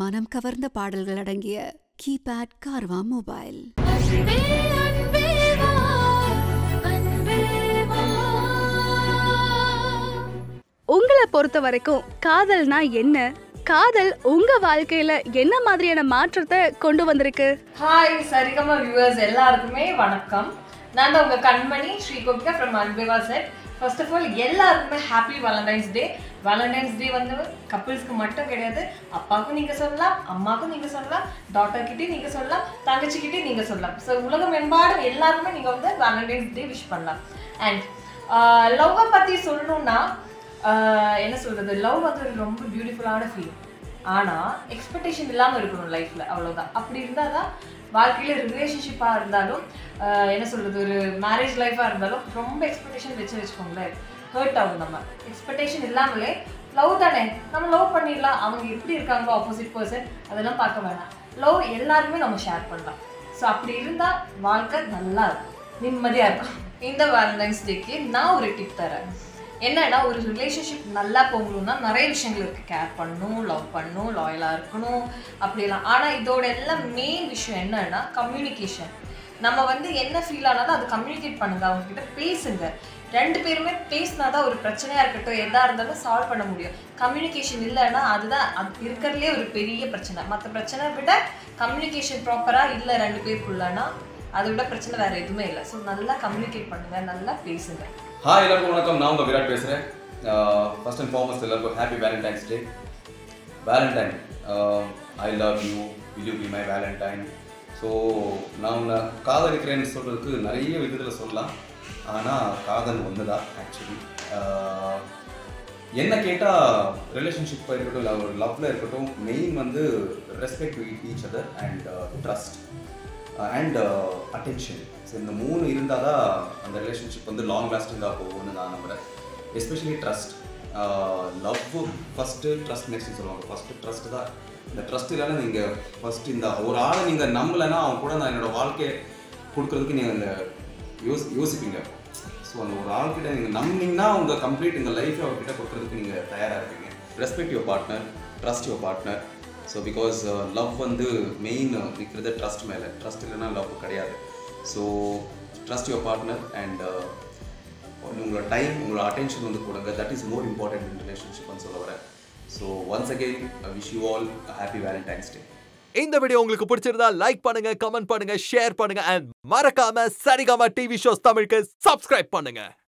மனம் கவர்ந்த பாடல்கள் அடங்கிய கீபேட் கார்வா மொபைல் அன்பே அன்பே வா அன்பே வா உங்களை பொறுத்த வரைக்கும் காதல்னா என்ன காதல் உங்க வாழ்க்கையில என்ன மாதிரியான மாற்றத்தை கொண்டு வந்திருக்கு ஹாய் சரிகமா வியூவர்ஸ் எல்லாருக்குமே வணக்கம் நான் தான் உங்க Kanmani Sri Gopika from Anbe Vaa set first of all எல்லாருக்குமே happy Valentine's day Valentine's day வந்து கப்பிள்ஸ்க்கு மட்டும் கிடையாது அப்பாவுக்கும் நீங்க சொல்லலாம் அம்மாவுக்கும் நீங்க சொல்லலாம் டாட்டர் கிட்டே நீங்க சொல்லலாம் தங்கச்சிக்கிட்டே நீங்க சொல்லலாம் ஸோ உலகம் எம்பாடும் எல்லாருமே நீங்க வந்து வேலண்டைன்ஸ் டே விஷ் பண்ணலாம் அண்ட் லவ்வை பத்தி சொல்லணும்னா ஆஹ் என்ன சொல்றது லவ் வந்து ஒரு ரொம்ப பியூட்டிஃபுல்லான ஃபீல் ஆனா எக்ஸ்பெக்டேஷன் இல்லாம இருக்கணும் லைஃப்ல அவ்வளவுதான் அப்படி இருந்தால் தான் வாழ்க்கையில ரிலேஷன்ஷிப்பா இருந்தாலும் ஆஹ் என்ன சொல்றது ஒரு மேரேஜ் லைஃபா இருந்தாலும் ரொம்ப எக்ஸ்பெக்டேஷன் வச்சு வச்சுக்கோங்களேன் ஹர்ட் ஆகும் நம்ம எக்ஸ்பெக்டேஷன் இல்லாமலே லவ் தானே நம்ம லவ் பண்ணிடலாம் அவங்க எப்படி இருக்காங்களோ ஆப்போசிட் பர்சன் அதெல்லாம் பார்க்க வேணாம் லவ் எல்லாருமே நம்ம ஷேர் பண்ணலாம் ஸோ அப்படி இருந்தா வாழ்க்கை நல்லா இருக்கும் நிம்மதியா இருக்கும் இந்த வேலண்டைன்ஸ் டேக்கு நான் ஒரு டிப் தரேன் என்னன்னா ஒரு ரிலேஷன்ஷிப் நல்லா போகணும்னா நிறைய விஷயங்கள் இருக்கு கேர் பண்ணணும் லவ் பண்ணணும் லாயலாக இருக்கணும் அப்படிலாம் ஆனால் இதோட எல்லாம் மெயின் விஷயம் என்னன்னா கம்யூனிகேஷன் நம்ம வந்து என்ன ஃபீல் ஆனாலும் அது கம்யூனிகேட் பண்ணுங்க அவங்க கிட்ட பேசுங்க ரெண்டு பேருமே பேசினா தான் ஒரு பிரச்சனையா இருக்கட்டும் எதா இருந்தாலும் சால்வ் பண்ண முடியும் கம்யூனிகேஷன் இல்லைன்னா அதுதான் அது இருக்கிறதுலே ஒரு பெரிய பிரச்சனை மற்ற பிரச்சனை விட கம்யூனிகேஷன் ப்ராப்பராக இல்லை ரெண்டு பேருக்குள்ளனா அதை விட பிரச்சனை வேற எதுவுமே இல்லை ஸோ நல்லா கம்யூனிகேட் பண்ணுங்க நல்லா பேசுங்க ஹாய் எல்லாருக்கும் வணக்கம் நான் உங்கள் விராட் பேசுகிறேன் ஃபர்ஸ்ட் அண்ட் ஃபார்மஸ்ட் எல்லாருக்கும் happy Valentine's day Valentine I love you will you be my Valentine so நான் உன்னை காதலிக்கிறேன்னு சொல்கிறதுக்கு நிறைய விதத்தில் சொல்லலாம் ஆனால் காதல் ஒன்று தான் ஆக்சுவலி என்ன கேட்டால் ரிலேஷன்ஷிப்பாக இருக்கட்டும் இல்லை ஒரு லவ்வில் இருக்கட்டும் மெயின் வந்து respect each other and trust and attention so இந்த மூணு இருந்தால் தான் அந்த ரிலேஷன்ஷிப் வந்து லாங் லாஸ்டிங்காக போகும்னு நான் நம்புகிறேன் especially trust love first trust next சொல்லுவாங்க ஃபஸ்ட்டு ட்ரஸ்ட் தான் இந்த ட்ரஸ்ட் இல்லைன்னா நீங்கள் ஃபஸ்ட்டு இந்த ஒரு ஆளை நீங்கள் நம்பலைன்னா அவன் கூட நான் என்னோடய வாழ்க்கையை கொடுக்குறதுக்கு நீங்கள் அந்த யோசி யோசிப்பீங்க ஸோ அந்த ஒரு ஆள்கிட்ட நீங்கள் நம்பினீங்கன்னா உங்கள் கம்ப்ளீட் இந்த லைஃப்பை அவர்கிட்ட கொடுக்குறதுக்கு நீங்கள் தயாராக இருப்பீங்க respect your partner trust your partner so because love வந்து மெயின் நிற்கிறது ட்ரஸ்ட் மேலே ட்ரஸ்ட் இல்லைன்னா லவ் கிடையாது so trust your partner and உங்களோட டைம் உங்களோட அட்டென்ஷன் வந்து கொடுங்க that is more important in ரிலேஷன்ஷிப்னு சொல்ல வரேன் so once again wish you all happy Valentine's day இந்த வீடியோ உங்களுக்கு பிடிச்சிருந்தா லைக் பண்ணுங்க கமெண்ட் பண்ணுங்க ஷேர் பண்ணுங்க அண்ட் மறக்காம சரிகமா டிவி ஷோஸ் தமிழுக்கு சப்ஸ்கிரைப் பண்ணுங்க